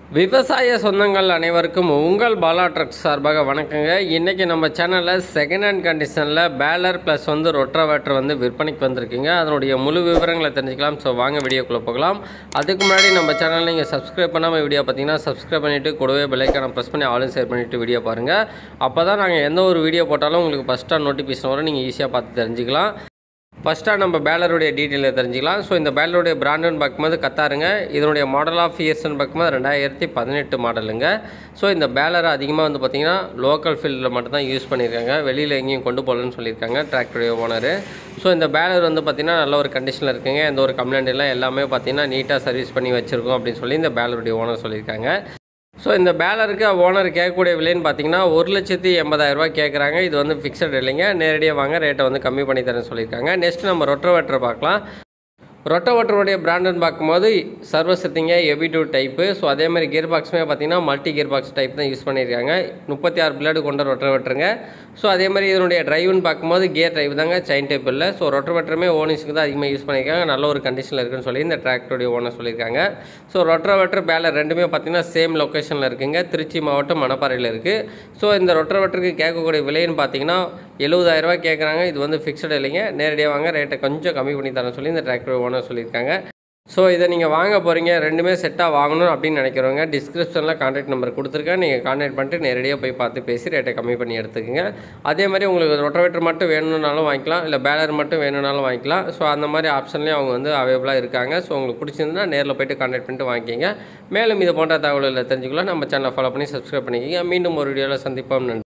விவசாய சொந்தங்கள் அனைவருக்கும் உங்கள் பாலா ட்ரக்ஸ் சார்பாக வணக்கங்க இன்றைக்கி நம்ம சேனலில் செகண்ட் ஹேண்ட் கண்டிஷனில் பேலர் ப்ளஸ் வந்து ரொட்ராவேட்டர் வந்து விற்பனைக்கு வந்திருக்குங்க அதனுடைய முழு விவரங்களை தெரிஞ்சுக்கலாம் ஸோ வாங்க வீடியோக்குள்ளே போகலாம் அதுக்கு முன்னாடி நம்ம சேனலில் நீங்கள் சப்ஸ்கிரைப் பண்ணாமல் வீடியோ பார்த்தீங்கன்னா சப்ஸ்கிரைப் பண்ணிவிட்டு கூடவே பெல்லைக்கான ப்ரெஸ் பண்ணி ஆலும் ஷேர் பண்ணிவிட்டு வீடியோ பாருங்கள் அப்போ தான் நாங்கள் எந்த ஒரு வீடியோ போட்டாலும் உங்களுக்கு ஃபஸ்ட்டாக நோட்டிஃபிகேஷன் வரும் நீங்கள் ஈஸியாக பார்த்து தெரிஞ்சுக்கலாம் ஃபஸ்ட்டாக நம்ம பேலருடைய டீட்டெயிலை தெரிஞ்சுக்கலாம் ஸோ இந்த பேலருடைய பிராண்டுன்னு பார்க்கும்போது கத்தாருங்க இதனுடைய மாடல் ஆஃப் இயர்ஸ்னு பார்க்கும்போது ரெண்டாயிரத்தி பதினெட்டு மாடலுங்க ஸோ இந்த பேலரை அதிகமாக வந்து பார்த்திங்கன்னா லோக்கல் ஃபீல்டில் மட்டும்தான் யூஸ் பண்ணியிருக்காங்க வெளியில் எங்கேயும் கொண்டு போகலன்னு சொல்லியிருக்காங்க டிராக்டருடைய ஓனர் ஸோ இந்த பேலர் வந்து பார்த்திங்கன்னா நல்ல ஒரு கண்டிஷனில் இருக்குங்க எந்த ஒரு கம்ப்ளைண்ட் இல்லை எல்லாமே பார்த்திங்கன்னா நீட்டாக சர்வீஸ் பண்ணி வச்சுருக்கோம் அப்படின்னு சொல்லி இந்த பேலருடைய ஓனர் சொல்லியிருக்காங்க ஸோ இந்த பேலருக்கு ஓனர் கேட்கக்கூடிய விலைன்னு பார்த்தீங்கன்னா ஒரு லட்சத்தி எண்பதாயிரரூபா கேட்குறாங்க இது வந்து ஃபிக்ஸட் இல்லைங்க நேரடியாக வாங்க ரேட்டை வந்து கம்மி பண்ணி தரேன்னு சொல்லியிருக்காங்க நெக்ஸ்ட் நம்ம ரொட்டோவேட்டரை பார்க்கலாம் ரொட்டோவேட்டருடைய பிராண்டுன்னு பார்க்கும்போது சர்வசத்திங்க எபி டூ டைப்பு ஸோ அதே மாதிரி கியர் பாக்ஸுமே பார்த்தீங்கன்னா மல்டி கியர் பாக்ஸ் டைப் தான் யூஸ் பண்ணியிருக்காங்க முப்பத்தி ஆறு பிளேடு கொண்ட ரொட்டோவேட்டருங்க ஸோ அதே மாதிரி இதனுடைய டிரைவ்னு பார்க்கும்போது கியர் டிரைவ் தாங்க செயின் டைப் இல்லை ஸோ ரொட்டோவேட்டருமே ஓனிஸுக்கு தான் அதிகமாக யூஸ் பண்ணியிருக்காங்க நல்ல ஒரு கண்டிஷனில் இருக்குன்னு சொல்லி இந்த டிராக்டருடைய ஓனர் சொல்லியிருக்காங்க ஸோ ரொட்டோவேட்டர் பேலர் ரெண்டுமே பார்த்தீங்கன்னா சேம் லொக்கேஷனில் இருக்குங்க திருச்சி மாவட்டம் மணப்பாறையில் இருக்குது ஸோ இந்த ரொட்டோவேட்டருக்கு கேட்கக்கூடிய விலைன்னு பார்த்தீங்கன்னா எழுபதாயிரரூபா கேட்குறாங்க இது வந்து ஃபிக்ஸட் இல்லைங்க நேரடியாக வாங்க ரேட்டை கொஞ்சம் கம்மி பண்ணி தரேன் சொல்லி இந்த டிராக்டர் ஓனர் சொல்லியிருக்காங்க ஸோ இதை நீங்கள் வாங்க போகிறீங்க ரெண்டுமே செட்டாக வாங்கணும் அப்படின்னு நினைக்கிறவங்க டிஸ்கிரிப்ஷனில் கான்டாக்ட் நம்பர் கொடுத்துருக்கேன் நீங்கள் கான்டாக்ட் பண்ணிட்டு நேரடியாக போய் பார்த்து பேசி ரேட்டை கம்மி பண்ணி எடுத்துக்கோங்க அதே மாதிரி உங்களுக்கு ரொட்டோவேட்டர் மட்டும் வேணும்னாலும் வாங்கிக்கலாம் இல்லை பேலர் மட்டும் வேணும்னாலும் வாங்கிக்கலாம் ஸோ அந்த மாதிரி ஆப்ஷன்லேயும் அவங்க வந்து அவைலபிளாக இருக்காங்க ஸோ உங்களுக்கு பிடிச்சிருந்தா நேரில் போயிட்டு கான்டாக்ட் பண்ணிட்டு வாங்கிக்கிங்க மேலும் இது போன்ற தகவல்களை தெரிஞ்சுக்கலாம் நம்ம சேனலை ஃபாலோ பண்ணி சப்ஸ்கிரைப் பண்ணிக்கோங்க மீண்டும் ஒரு வீடியோவில் சந்திப்போம் நன்றி